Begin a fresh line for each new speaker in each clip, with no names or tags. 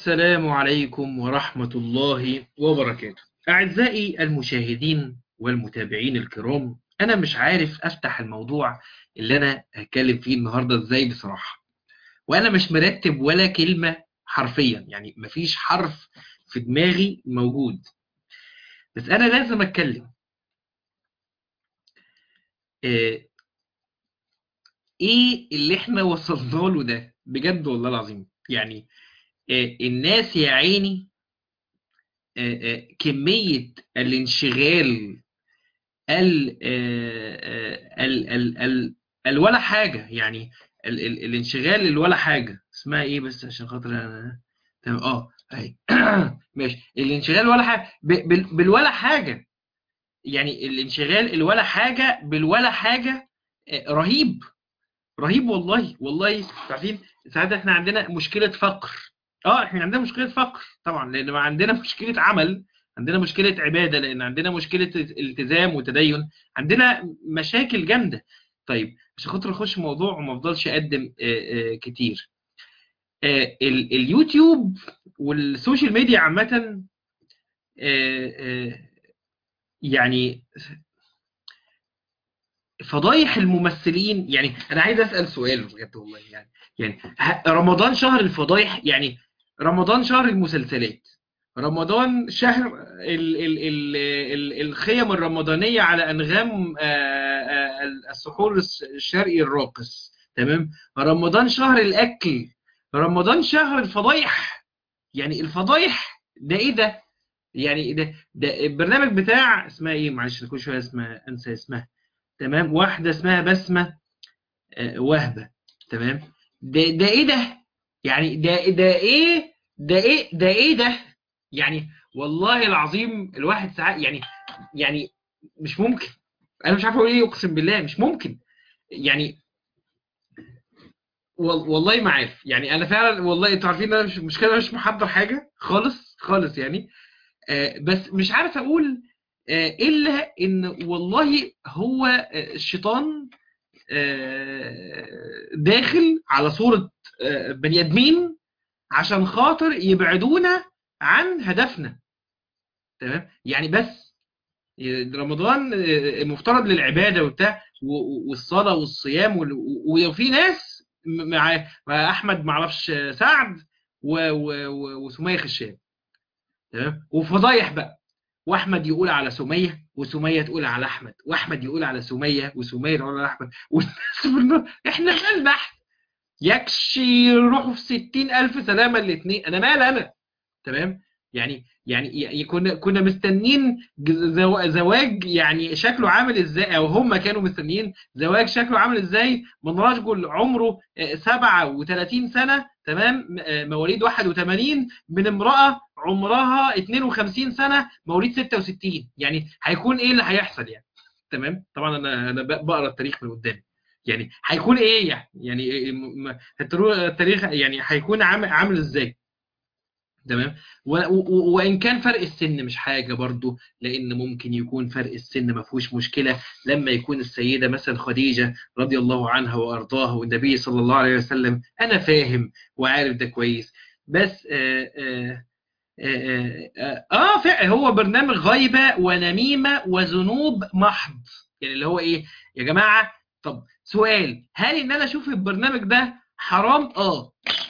السلام عليكم ورحمة الله وبركاته أعزائي المشاهدين والمتابعين الكرام أنا مش عارف أفتح الموضوع اللي أنا هتكلم فيه النهاردة إزاي بصراحة وأنا مش مرتب ولا كلمة حرفيا يعني مفيش حرف في دماغي موجود بس أنا لازم أتكلم آه، إيه اللي إحنا وصلنا له ده بجد والله العظيم يعني آه، الناس يا عيني آه، آه، كمية الانشغال ال آه، آه، ال ال ال الولا حاجة يعني ال ال الانشغال الولا حاجة اسمها ايه بس عشان خاطر انا تمام اه اهي ماشي الانشغال ولا حاجة ب- بال- بالولا حاجة يعني الانشغال الولا حاجة بالولا حاجة آه، رهيب رهيب والله والله عارفين ساعات احنا عندنا مشكلة فقر اه احنا عندنا مشكلة فقر طبعا لان ما عندنا مشكلة عمل عندنا مشكلة عبادة لان عندنا مشكلة التزام وتدين عندنا مشاكل جامدة طيب عشان خاطر اخش في موضوع وما افضلش اقدم آه، آه، كتير آه، ال- اليوتيوب والسوشيال ميديا عامة آه، آه، يعني فضايح الممثلين يعني انا عايز اسال سؤال بجد والله يعني يعني ه- رمضان شهر الفضايح يعني رمضان شهر المسلسلات رمضان شهر ال ال ال ال الخيم الرمضانيه على انغام آه، آه، السحور الس- الشرقي الراقص تمام رمضان شهر الاكل رمضان شهر الفضايح يعني الفضايح ده ايه ده يعني ده ده البرنامج بتاع اسمها ايه معلش أنا كل شويه اسمها انسى اسمها تمام واحدة اسمها بسمة آه، وهبة تمام ده ده ايه ده يعني ده ده ايه ده ايه ده ايه ده يعني والله العظيم الواحد ساعات يعني يعني مش ممكن انا مش عارف اقول ايه اقسم بالله مش ممكن يعني وال- والله ما عارف يعني انا فعلا والله انتوا عارفين انا مش مشكله مش محضر حاجه خالص خالص يعني آه، بس مش عارف اقول آه، الا ان والله هو آه، الشيطان آه، داخل على صورة آه، بني ادمين عشان خاطر يبعدونا عن هدفنا تمام يعني بس رمضان آه، مفترض للعبادة وبتاع و- والصلاة والصيام وال- و- وفي ناس م- مع مع احمد معرفش سعد و- و- و- وسمية خشاب تمام وفضايح بقى واحمد يقول على سميه وسميه تقول على احمد واحمد يقول على سميه وسميه تقول على احمد والناس بالنار احنا مالنا احنا يكشي يروحوا في ستين الف سلامه الاثنين انا مال انا تمام يعني يعني يعني كنا كنا مستنين ج- زو- زواج يعني شكله عامل ازاي او هم كانوا مستنيين زواج شكله عامل ازاي من رجل عمره آه، 37 سنه تمام آه، مواليد 81 من امراه عمرها 52 سنه مواليد 66 يعني هيكون ايه اللي هيحصل يعني تمام طبعا انا انا ب- بقرا التاريخ من قدام يعني هيكون ايه يعني يعني إيه- م- الترو- التاريخ يعني هيكون عامل عامل ازاي تمام و- و- وان كان فرق السن مش حاجه برضو لان ممكن يكون فرق السن ما فيهوش مشكله لما يكون السيده مثلا خديجه رضي الله عنها وارضاها والنبي صلى الله عليه وسلم انا فاهم وعارف ده كويس بس آه آه آه, آه, آه فعلا هو برنامج غيبه ونميمه وذنوب محض يعني اللي هو ايه يا جماعه طب سؤال هل ان انا اشوف البرنامج ده حرام اه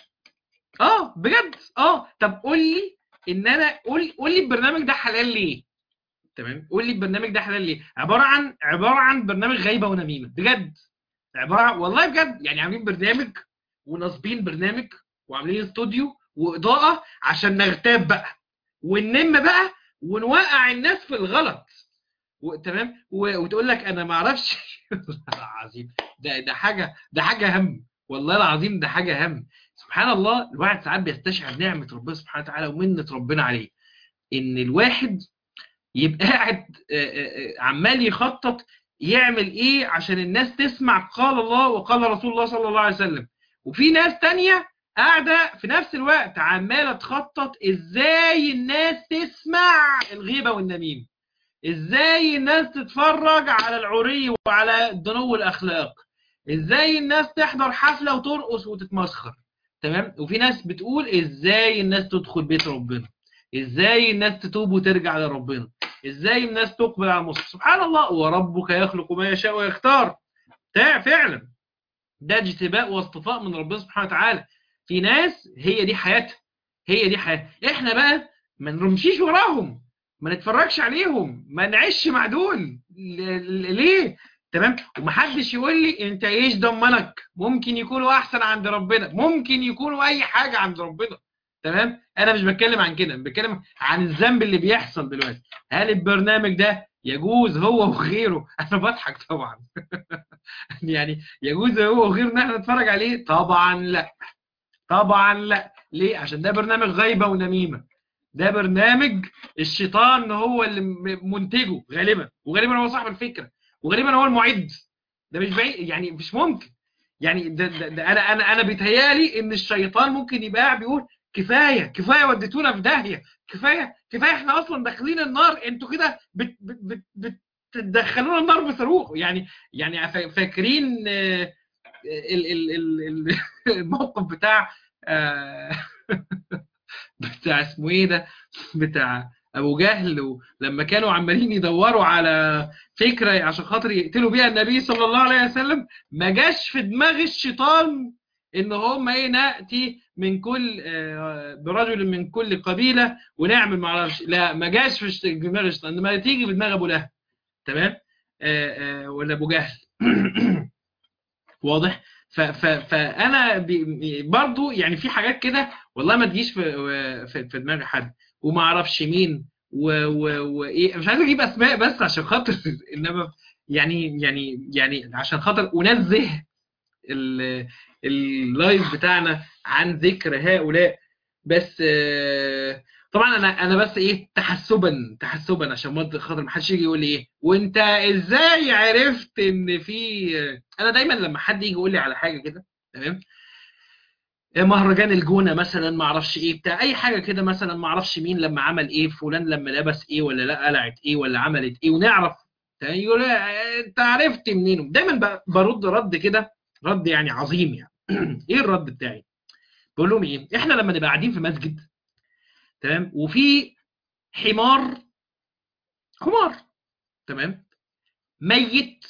اه بجد اه طب قول لي ان انا قول قول لي البرنامج ده حلال ليه تمام قول لي البرنامج ده حلال ليه عباره عن عباره عن برنامج غيبه ونميمه بجد عباره عن والله بجد يعني عاملين برنامج وناصبين برنامج وعاملين استوديو واضاءه عشان نغتاب بقى وننم بقى ونوقع الناس في الغلط و- تمام و- وتقول لك انا ما اعرفش العظيم ده ده حاجه ده حاجه هم والله العظيم ده حاجه هم سبحان الله الواحد ساعات بيستشعر نعمه ربنا سبحانه وتعالى ومنه ربنا عليه ان الواحد يبقى قاعد آه، آه، آه، عمال يخطط يعمل ايه عشان الناس تسمع قال الله وقال رسول الله صلى الله عليه وسلم وفي ناس تانية قاعدة في نفس الوقت عمالة تخطط ازاي الناس تسمع الغيبة والنميمة ازاي الناس تتفرج على العري وعلى دنو الاخلاق ازاي الناس تحضر حفلة وترقص وتتمسخر تمام وفي ناس بتقول ازاي الناس تدخل بيت ربنا ازاي الناس تتوب وترجع لربنا ازاي الناس تقبل على المصحف سبحان الله وربك يخلق ما يشاء ويختار فعلا ده اجتباء واصطفاء من ربنا سبحانه وتعالى في ناس هي دي حياتها هي دي حياتها احنا بقى ما نرمشيش وراهم ما نتفرجش عليهم ما نعيش مع دول ليه تمام ومحدش يقول لي انت ايش ضمنك ممكن يكونوا احسن عند ربنا ممكن يكونوا اي حاجه عند ربنا تمام انا مش بتكلم عن كده بتكلم عن الذنب اللي بيحصل دلوقتي هل البرنامج ده يجوز هو وغيره انا بضحك طبعا يعني يجوز هو وغيره ان احنا نتفرج عليه طبعا لا طبعا لا ليه عشان ده برنامج غيبه ونميمه ده برنامج الشيطان هو اللي منتجه غالبا وغالبا هو صاحب الفكره وغالبا هو المعد ده مش بعيد يعني مش ممكن يعني ده, ده, ده انا انا انا بيتهيالي ان الشيطان ممكن يبقى بيقول كفايه كفايه وديتونا في داهيه كفايه كفايه احنا اصلا داخلين النار انتوا كده بت بت بت بتدخلونا النار بصاروخ يعني يعني فاكرين الموقف بتاع بتاع اسمه ايه ده بتاع ابو جهل لما كانوا عمالين يدوروا على فكره عشان خاطر يقتلوا بيها النبي صلى الله عليه وسلم ما جاش في دماغ الشيطان ان هم ايه ناتي من كل برجل من كل قبيله ونعمل ما اعرفش لا ما جاش في دماغ الشيطان ما تيجي في دماغ ابو لهب تمام ولا ابو جهل واضح فانا برضو يعني في حاجات كده والله ما تجيش في في, في دماغ حد وما اعرفش مين وايه مش عايز اجيب اسماء بس عشان خاطر انما يعني يعني يعني عشان خاطر انزه اللايف بتاعنا عن ذكر هؤلاء بس طبعا انا انا بس ايه تحسبا تحسبا عشان خاطر ما حدش يجي يقول لي ايه وانت ازاي عرفت ان في انا دايما لما حد يجي يقول لي على حاجه كده تمام مهرجان الجونه مثلا ما اعرفش ايه بتاع اي حاجه كده مثلا ما اعرفش مين لما عمل ايه فلان لما لبس ايه ولا لا قلعت ايه ولا عملت ايه ونعرف يقول انت عرفت منين دايما برد رد كده رد يعني عظيم يعني ايه الرد بتاعي بقول لهم ايه احنا لما نبقى قاعدين في مسجد تمام وفي حمار حمار تمام ميت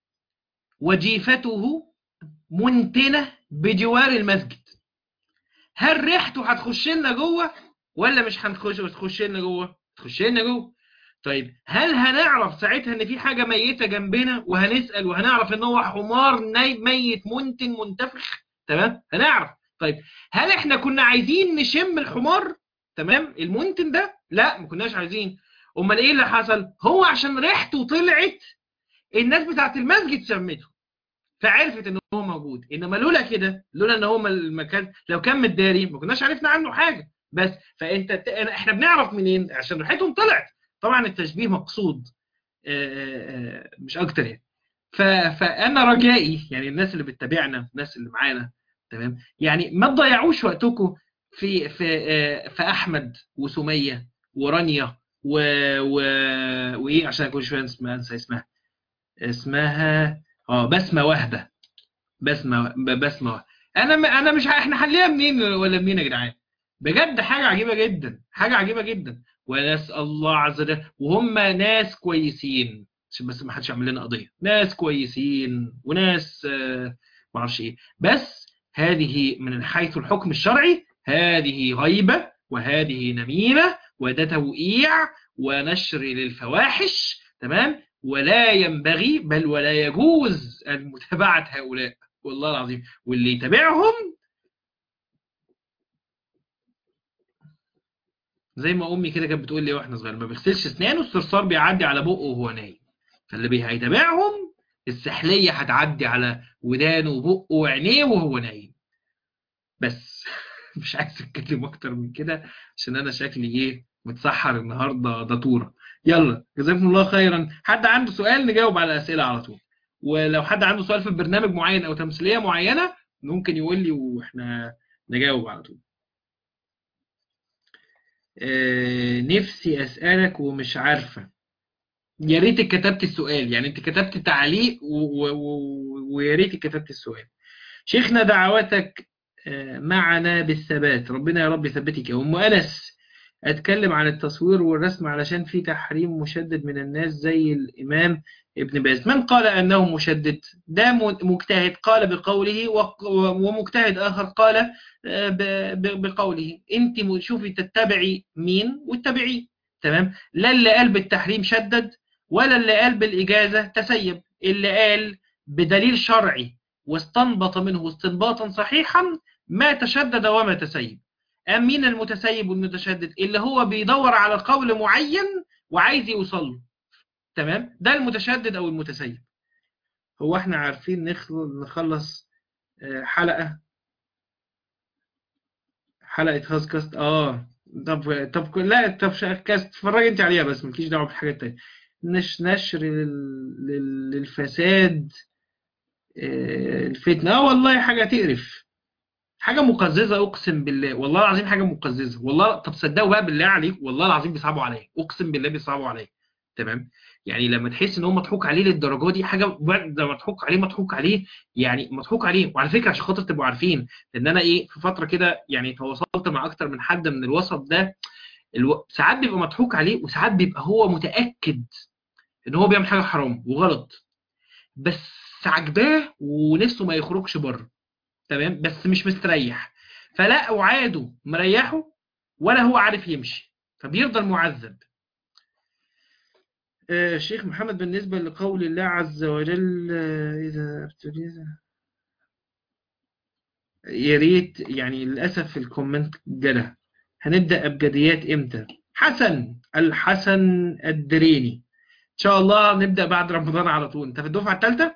وجيفته منتنه بجوار المسجد هل ريحته هتخش لنا جوه ولا مش هنخش تخش لنا جوه تخش لنا جوه طيب هل هنعرف ساعتها ان في حاجه ميته جنبنا وهنسال وهنعرف ان هو حمار ميت منتن منتفخ تمام هنعرف طيب هل احنا كنا عايزين نشم الحمار تمام المنتن ده لا ما كناش عايزين امال ايه اللي حصل هو عشان ريحته طلعت الناس بتاعت المسجد شمته فعرفت ان هو موجود انما لولا كده لولا ان هو المكان لو كان متداري ما كناش عرفنا عنه حاجه بس فانت احنا بنعرف منين عشان ريحتهم طلعت طبعا التشبيه مقصود مش اكتر يعني فانا رجائي يعني الناس اللي بتتابعنا الناس اللي معانا تمام يعني ما تضيعوش وقتكم في في في احمد وسميه ورانيا و... و... وايه عشان كل شويه اسمها انسى اسمها اسمها اه بسمه وهبه بسمه بسمه وهبة. انا م... انا مش احنا حليها منين ولا منين يا جدعان بجد حاجه عجيبه جدا حاجه عجيبه جدا ونسال الله عز وجل وهم ناس كويسين عشان بس ما حدش يعمل لنا قضيه ناس كويسين وناس آه ما اعرفش ايه بس هذه من حيث الحكم الشرعي هذه غيبه وهذه نميمه وده توقيع ونشر للفواحش تمام ولا ينبغي بل ولا يجوز متابعه هؤلاء والله العظيم واللي يتابعهم زي ما امي كده كانت بتقول لي واحنا صغير ما بيغسلش اسنانه الصرصار بيعدي على بقه وهو نايم فاللي هيتابعهم السحليه هتعدي على ودانه وبقه وعينيه وهو نايم بس مش عايز اتكلم اكتر من كده عشان انا شكلي ايه متسحر النهارده دطوره يلا جزاكم الله خيرا حد عنده سؤال نجاوب على الاسئله على طول ولو حد عنده سؤال في برنامج معين او تمثيليه معينه ممكن يقول لي واحنا نجاوب على طول آه نفسي اسالك ومش عارفه يا ريتك كتبت السؤال يعني انت كتبت تعليق ويا ريتك كتبت السؤال شيخنا دعواتك معنا بالثبات ربنا يا رب يثبتك يا أم أنس أتكلم عن التصوير والرسم علشان في تحريم مشدد من الناس زي الإمام ابن باز من قال أنه مشدد ده مجتهد قال بقوله ومجتهد آخر قال بقوله أنت شوفي تتبعي مين واتبعيه تمام لا اللي قال بالتحريم شدد ولا اللي قال بالإجازة تسيب اللي قال بدليل شرعي واستنبط منه استنباطا صحيحا ما تشدد وما تسيب أم مين المتسيب والمتشدد اللي هو بيدور على قول معين وعايز يوصل له تمام ده المتشدد أو المتسيب هو احنا عارفين نخلص حلقة حلقة هازكاست اه طب طب لا طب كاست اتفرج انت عليها بس مالكيش دعوه بالحاجات التانية نش نشر لل... للفساد الفتنه اه والله حاجه تقرف حاجه مقززه اقسم بالله والله العظيم حاجه مقززه والله طب صدقوا بقى بالله عليك والله العظيم بيصعبوا عليا اقسم بالله بيصعبوا عليا تمام يعني لما تحس ان هو مضحوك عليه للدرجه دي حاجه ده مضحوك عليه مضحوك عليه يعني مضحوك عليه وعلى فكره عشان خاطر تبقوا عارفين ان انا ايه في فتره كده يعني تواصلت مع اكتر من حد من الوسط ده الو... ساعات بيبقى مضحوك عليه وساعات بيبقى هو متاكد ان هو بيعمل حاجه حرام وغلط بس عجباه ونفسه ما يخرجش بره تمام بس مش مستريح فلا وعاده مريحه ولا هو عارف يمشي فبيفضل معذب الشيخ محمد بالنسبة لقول الله عز وجل إذا ابتليت يا ريت يعني للأسف الكومنت جرى هنبدأ أبجديات إمتى حسن الحسن الدريني إن شاء الله نبدأ بعد رمضان على طول أنت في الدفعة الثالثة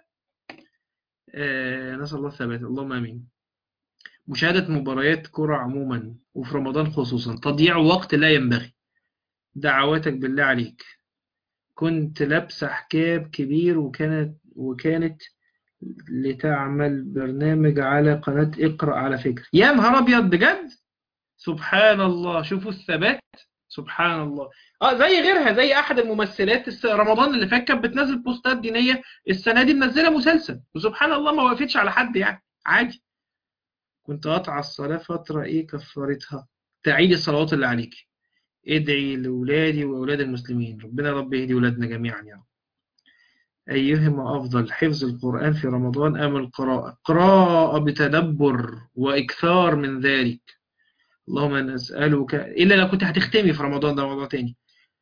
آه نسأل الله الثبات اللهم آمين مشاهدة مباريات كرة عموما وفي رمضان خصوصا تضييع وقت لا ينبغي دعواتك بالله عليك كنت لابسة حجاب كبير وكانت وكانت لتعمل برنامج على قناة اقرأ على فكرة يا نهار أبيض بجد سبحان الله شوفوا الثبات سبحان الله اه زي غيرها زي احد الممثلات رمضان اللي فات كانت بتنزل بوستات دينيه السنه دي منزله مسلسل وسبحان الله ما وقفتش على حد يعني عادي كنت قاطعه الصلاه فتره ايه كفرتها تعيد الصلوات اللي عليك ادعي لأولادي وأولاد المسلمين ربنا رب يهدي أولادنا جميعا يا رب أيهما أفضل حفظ القرآن في رمضان أم القراءة قراءة بتدبر وإكثار من ذلك اللهم نسألك إلا لو كنت هتختمي في رمضان ده موضوع تاني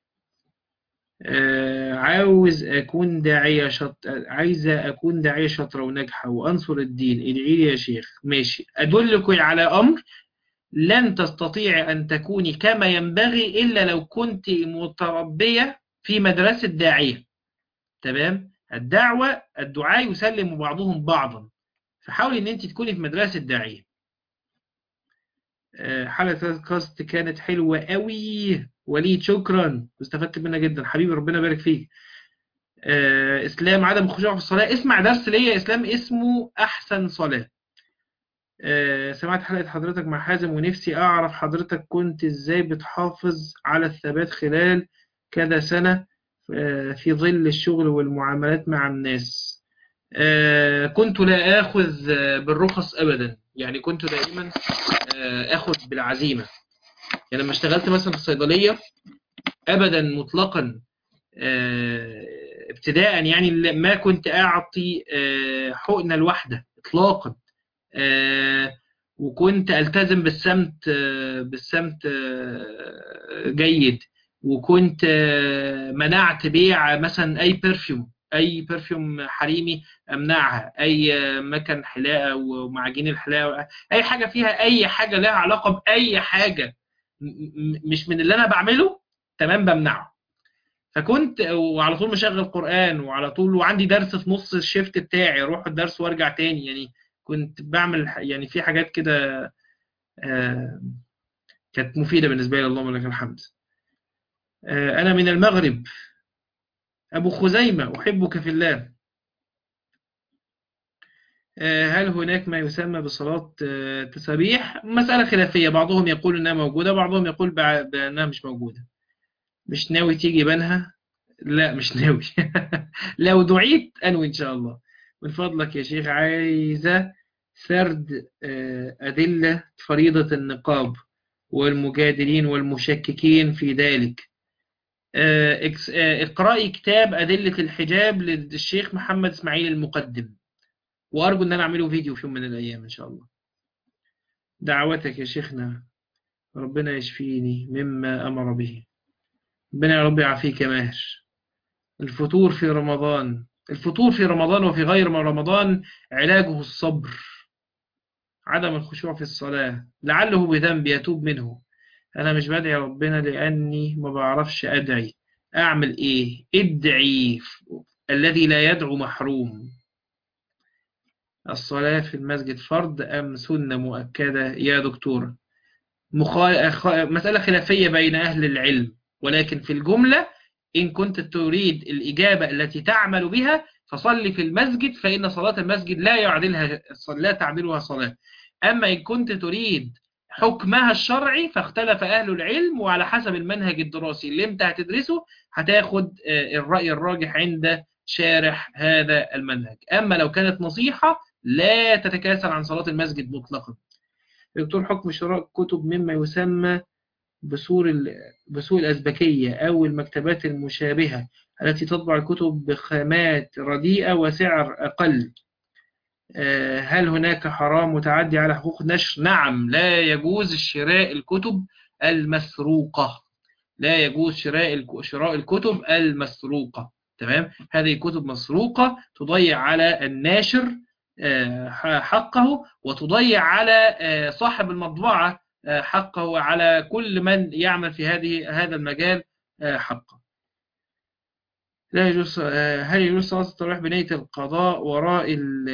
آه عاوز أكون داعية شط... عايزة أكون داعية شاطرة وناجحة وأنصر الدين ادعي لي يا شيخ ماشي أدلك على أمر لن تستطيع أن تكوني كما ينبغي إلا لو كنت متربية في مدرسة داعية تمام الدعوة الدعاء يسلم بعضهم بعضا فحاولي أن أنت تكوني في مدرسة داعية حلقة كاست كانت حلوة قوي وليد شكرا واستفدت منها جدا حبيبي ربنا يبارك فيك إسلام عدم الخشوع في الصلاة اسمع درس ليا إسلام اسمه أحسن صلاة سمعت حلقة حضرتك مع حازم ونفسي أعرف حضرتك كنت إزاي بتحافظ على الثبات خلال كذا سنة في ظل الشغل والمعاملات مع الناس كنت لا آخذ بالرخص أبدا يعني كنت دائما أخذ بالعزيمة يعني لما اشتغلت مثلا في الصيدلية أبدا مطلقا ابتداء يعني ما كنت أعطي حقنة الواحدة إطلاقا آه وكنت التزم بالسمت آه بالسمت آه جيد وكنت منعت بيع مثلا اي برفيوم اي برفيوم حريمي امنعها اي مكن حلاقه ومعاجين الحلاقه اي حاجه فيها اي حاجه لها علاقه باي حاجه مش من اللي انا بعمله تمام بمنعه فكنت وعلى طول مشغل قران وعلى طول وعندي درس في نص الشيفت بتاعي اروح الدرس وارجع تاني يعني كنت بعمل يعني في حاجات كده آه كانت مفيدة بالنسبة لي اللهم لك الحمد آه أنا من المغرب أبو خزيمة أحبك في الله آه هل هناك ما يسمى بصلاة تسابيح مسألة خلافية بعضهم يقول أنها موجودة بعضهم يقول بأنها مش موجودة مش ناوي تيجي بنها لا مش ناوي لو دعيت أنوي إن شاء الله من فضلك يا شيخ عايزة سرد أدلة فريضة النقاب والمجادلين والمشككين في ذلك اقرأي كتاب أدلة الحجاب للشيخ محمد إسماعيل المقدم وأرجو أن أنا أعمله فيديو في يوم من الأيام إن شاء الله دعوتك يا شيخنا ربنا يشفيني مما أمر به ربنا يا رب يعافيك يا ماهر الفطور في رمضان الفطور في رمضان وفي غير رمضان علاجه الصبر عدم الخشوع في الصلاة لعله بذنب يتوب منه أنا مش بدعي ربنا لأني ما بعرفش أدعي أعمل إيه ادعي الذي لا يدعو محروم الصلاة في المسجد فرض أم سنة مؤكدة يا دكتور مخال... مسألة خلافية بين أهل العلم ولكن في الجملة إن كنت تريد الإجابة التي تعمل بها فصلي في المسجد فإن صلاة المسجد لا يعدلها لا تعدلها صلاة أما إن كنت تريد حكمها الشرعي فاختلف أهل العلم وعلى حسب المنهج الدراسي اللي انت هتدرسه هتاخد الرأي الراجح عند شارح هذا المنهج أما لو كانت نصيحة لا تتكاسل عن صلاة المسجد مطلقا دكتور حكم شراء كتب مما يسمى بسور بسوق الأزبكية أو المكتبات المشابهة التي تطبع الكتب بخامات رديئة وسعر أقل هل هناك حرام متعدي على حقوق نشر؟ نعم لا يجوز شراء الكتب المسروقة لا يجوز شراء شراء الكتب المسروقة تمام هذه كتب مسروقة تضيع على الناشر حقه وتضيع على صاحب المطبعة حقه وعلى كل من يعمل في هذه هذا المجال حقه لا يجوز هل يجوز صلاة التراويح بنية القضاء وراء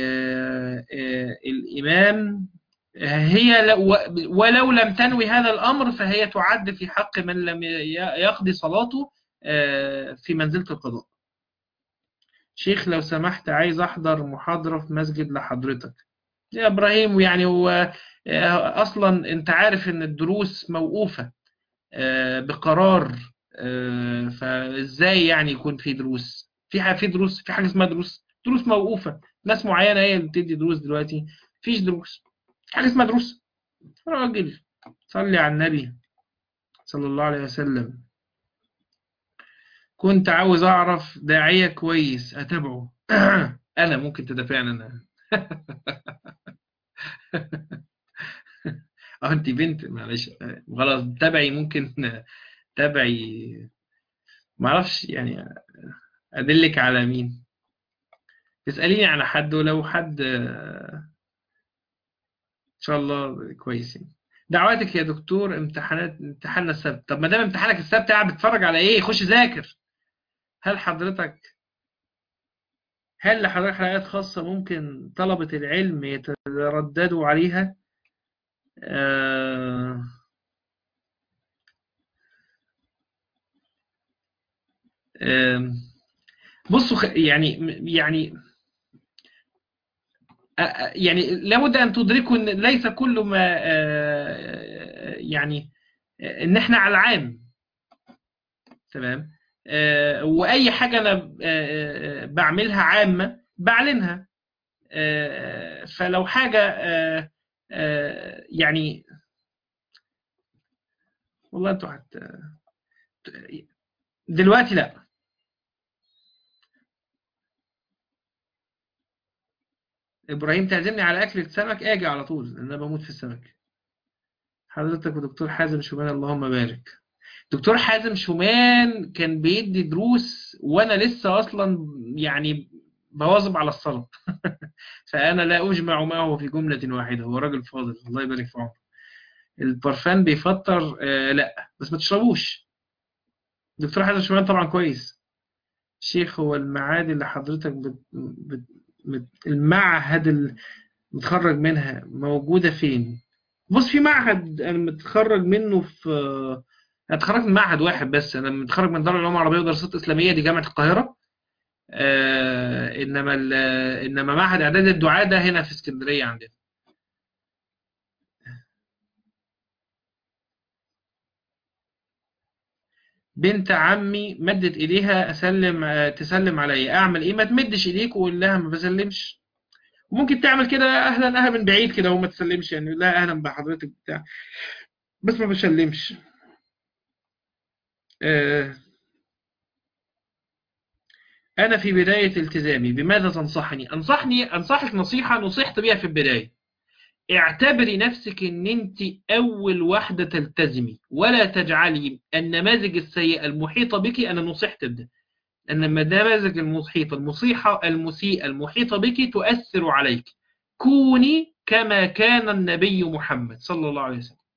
الإمام هي ولو لم تنوي هذا الأمر فهي تعد في حق من لم يقضي صلاته في منزلة القضاء شيخ لو سمحت عايز أحضر محاضرة في مسجد لحضرتك يا إبراهيم ويعني هو أصلا أنت عارف أن الدروس موقوفة بقرار فازاي يعني يكون في دروس في في دروس في حاجه اسمها دروس دروس موقوفه ناس معينه هي اللي بتدي دروس دلوقتي مفيش دروس حاجه اسمها دروس راجل صلي على النبي صلى الله عليه وسلم كنت عاوز اعرف داعيه كويس اتابعه انا ممكن تدافعني انا اه انت بنت معلش خلاص تابعي ممكن تابعي معرفش يعني أدلك على مين تسأليني على حد ولو حد إن شاء الله كويس دعواتك يا دكتور امتحانات امتحاننا السبت طب ما دام امتحانك السبت قاعد بتتفرج على ايه خش ذاكر هل حضرتك هل لحضرتك حلقات خاصة ممكن طلبة العلم يترددوا عليها آه بصوا يعني يعني يعني لابد ان تدركوا ان ليس كل ما يعني ان احنا على العام تمام واي حاجه انا بعملها عامه بعلنها فلو حاجه يعني والله انتوا حت دلوقتي لا ابراهيم تعزمني على اكلة سمك اجي على طول لان انا بموت في السمك حضرتك ودكتور حازم شومان اللهم بارك دكتور حازم شومان كان بيدي دروس وانا لسه اصلا يعني بواظب على الصلاة فانا لا اجمع معه في جملة واحدة هو راجل فاضل الله يبارك في عمره البرفان بيفطر آه لا بس ما تشربوش دكتور حازم شومان طبعا كويس شيخ هو المعاد اللي حضرتك بت... بت... المعهد اللي متخرج منها موجودة فين بص في معهد أنا متخرج منه في أنا اتخرجت من معهد واحد بس أنا متخرج من دار العلوم العربية ودراسات إسلامية دي جامعة القاهرة آه إنما إنما معهد إعداد الدعاة ده هنا في اسكندرية عندنا بنت عمي مدت ايديها اسلم تسلم عليا اعمل ايه ما تمدش ايديك وقول لها ما بسلمش ممكن تعمل كده اهلا اهلا من بعيد كده وما تسلمش يعني لا اهلا بحضرتك بتاع بس ما بسلمش آه، انا في بداية التزامي بماذا تنصحني انصحني انصحك نصيحة نصيحت بيها في البداية اعتبري نفسك ان انت اول واحدة تلتزمي ولا تجعلي النماذج السيئة المحيطة بك انا نصحت بده ان النماذج المحيطة المصيحة المسيئة المحيطة بك تؤثر عليك كوني كما كان النبي محمد صلى الله عليه وسلم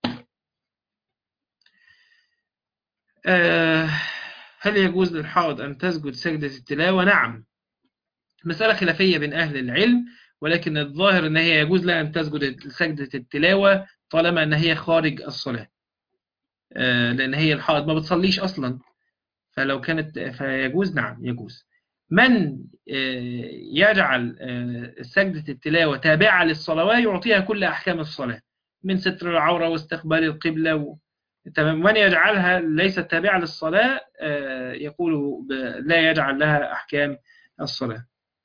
آه، هل يجوز للحائض أن تسجد سجدة التلاوة؟ نعم مسألة خلافية بين أهل العلم ولكن الظاهر أن هي يجوز لها أن تسجد سجدة التلاوة طالما أن هي خارج الصلاة آه، لأن هي الحائض ما بتصليش أصلا فلو كانت فيجوز نعم يجوز من آه، يجعل آه، سجدة التلاوة تابعة للصلوات يعطيها كل أحكام الصلاة من ستر العورة واستقبال القبلة و... تمام من يجعلها ليست تابعة للصلاة آه، يقول ب... لا يجعل لها أحكام الصلاة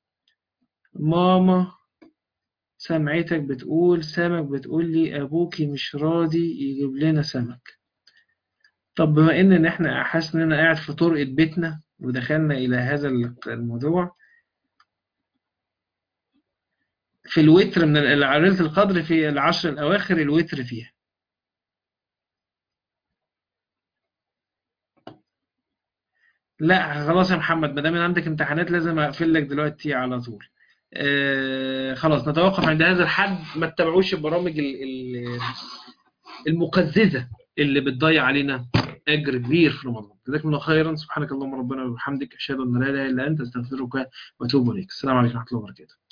ماما سمعتك بتقول سمك بتقول لي أبوكي مش راضي يجيب لنا سمك طب بما إن إن إحنا حاسس إن أنا قاعد في طرقة بيتنا ودخلنا إلى هذا الموضوع في الوتر من ليلة القدر في العشر الأواخر الوتر فيها لا خلاص يا محمد ما دام عندك امتحانات لازم اقفل لك دلوقتي على طول آه خلاص نتوقف عند هذا الحد ما تتابعوش البرامج ال- ال- المقززة اللي بتضيع علينا أجر كبير في رمضان جزاكم الله خيرا سبحانك اللهم ربنا وبحمدك أشهد أن لا إله إلا أنت أستغفرك وأتوب إليك السلام عليكم ورحمة الله وبركاته